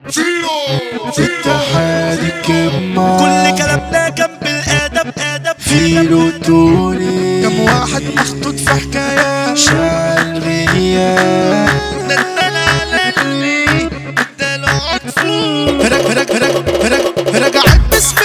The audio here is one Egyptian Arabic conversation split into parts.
اتحاد الكمار كل كلامنا جنب الادب ادب فيلو توني كم واحد محطوط في حكاية شعر غنية فرق فرق فرق فرق رجعت باسم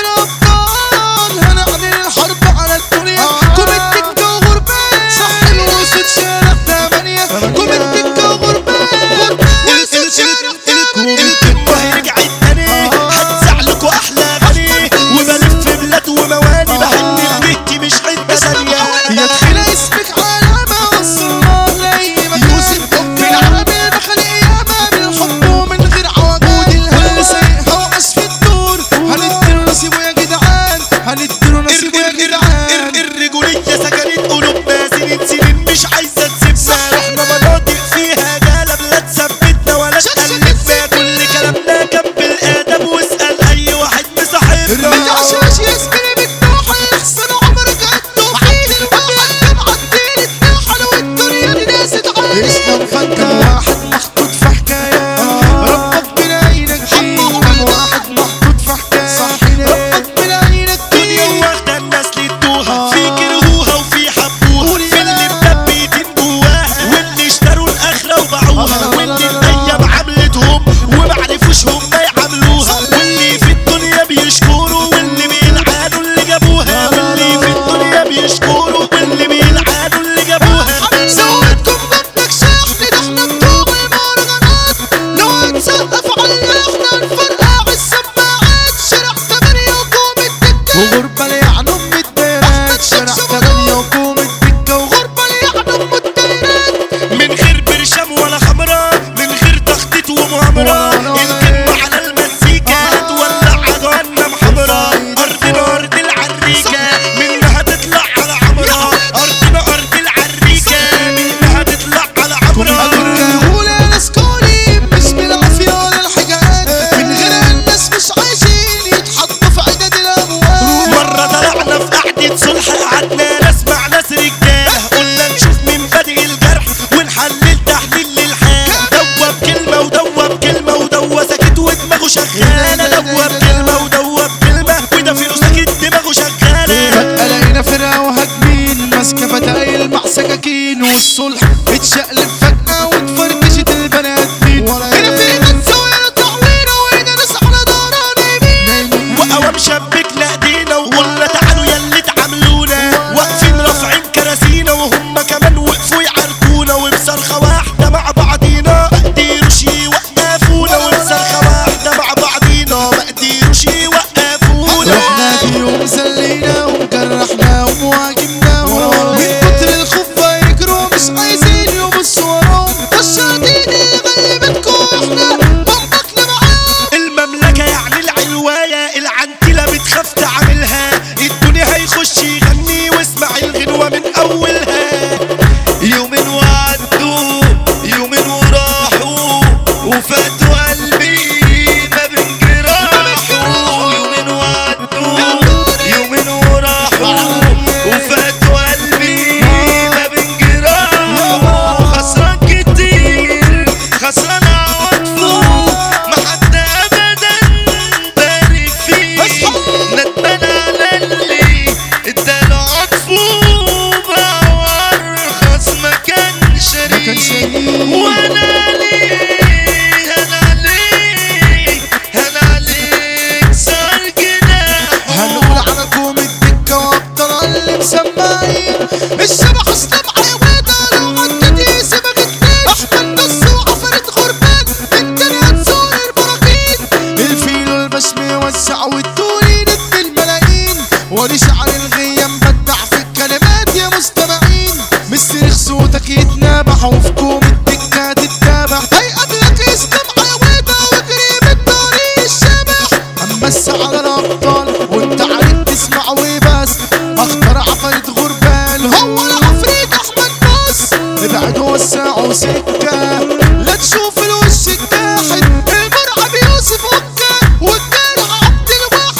الأبطال هنعلن الحرب على الدنيا كوم الدكة وغربان صح الوسط شارع ثمانية كوم الدكة وغربان وسط شارع ثمانية الكبة رجعت تاني هتزعلكوا احلى غني وبلف بلاد ومواني بحن بيتي مش حته ثانيه يا تخيل اسمك علامة وصلنا لأيامك يوسف حب العربي دخل إيامة بالحب ومن غير عوجود الهل سايقها وعاش في الدور هنديله نصيبه يا جدعان هنديله نصيبه يا جدعان الرجولية سكنت قلوبنا سنين سنين مش عايزة تسيبنا احنا مناطق فيها جالة لا تثبتنا ولا تقلبنا كل كلامنا جنب الادب واسأل اي واحد بصاحبنا العشاش يسكن بالنوحة يخسر عمرك قده عين الواحد تبعت دين الناحة لو الدنيا دي ناس تعاني اسمه مفكر واحد محطوط في حكاية ربك بلاقينك فيه كم واحد محطوط في حكاية ربك بلاقينك الدنيا فيه واخدة الناس للتوها في كرهوها وفي حبوها في اللي مدبيتين جواها واللي اشتروا الاخرة وباعوها واللي الايام عملتهم ومعرفوش هم يعملوها واللي في الدنيا بيشكروا واللي بيلعانوا اللي جابوها واللي في الدنيا بيشكروا واللي بيلعانوا اللي جابوها زودكم ضدك شحن ده احنا بتوع المهرجانات لو هتسقف على احنا نفرقع السماعات شارع تمانية وقوم الدكة وغربة ليعني ام الديرات شارع تمانية وقوم الدكة وغربة ليعني ام الديرات من غير برشام ولا خمرة من غير تخطيط ومؤامرة الكلمة على المزيكا هتولع جهنم حمرا أرضنا أرض العريكة منها تطلع على عمرة أرضنا أرض العريكة منها تطلع على عمرة الرجول يا ناس كولين مش بالعافية ولا الحاجات من غير الناس مش عايشين يتحطوا في عدد الأموال مرة طلعنا في قعدة صلح قعدنا نسمع ناس رجالة قلنا نشوف مين بادئ الجرح ونحلل تحليل للحال دوب كلمة ودوب كلمة ودوب ساكت ودماغه شغالة دوب كلمة ودوب كلمة وده فيه ساكت دماغه شغالة فجأة لقينا فرقة وهاجمين ماسكة فتايل مع سكاكين والصلح اتشقلب فجأة واتفركشت البني آدمين هنا في ناس وهنا تعوير وهنا ناس على داران يمين وقوام شبكنا ايدينا وقلنا تعالوا ياللي تعاملونا واقفين رافعين كراسينا وهم كمان وقفوا يعاركونا وبصرخة واحدة مع بعضينا ما قدروش يوقفونا وبصرخة واحدة مع بعضينا ما قدروش يوقفونا رحنا بيهم زليناهم جرحناهم وهاجمناهم من كتر الخوف يجروا مش عايزين يبصوا وراهم الشياطين اللي غلبتكم احنا بطقنا معاهم المملكة يعني العلواية العنتلة بتخاف تعملها الدنيا هيخش يغني واسمع الغنوة من أولها يومين وعدوا يومين وراحوا وفاتوا قلبي ما بين جراحه يومين وعدوا يومين وراحوا وفاتوا قلبي ما بين جراحه خسران كتير خسران عواطفه ما حد ابدا بارك فيه ندمان على اللي اداله عطفه باعه ارخص ما كان شريك وانا ليه انا ليه انا ليه صار جناحه هنقول على كوم الدكة وابطال اللي مسمعين الشبح استبع عوادة لو عدت يسيبك اتنين احمد بس وعفرت غربان الدنيا تزور البراكين الفيل والبشم يوسع والدوري ند الملايين ولشعر الغيم بدع في الكلمات يا مستمعين مصرخ صوتك يتنابح وفي كوم الدكة تتابع هيقابلك استبع عوادة وقريب الدوري الشبح همس على الابطال وانت عارف تسمع وبس اخطر عفرت غربان هو العفريت احمد نص ابعد وسعوا سكه لا تشوف الوش الجاحد المرعب يوسف وكه والدرع عبد الواحد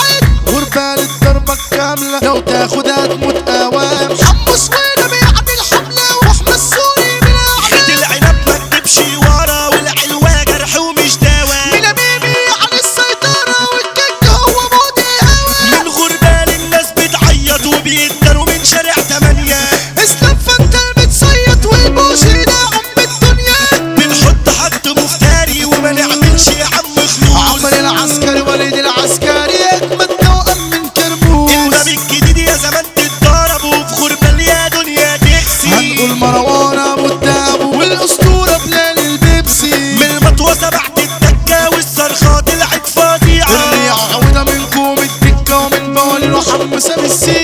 السين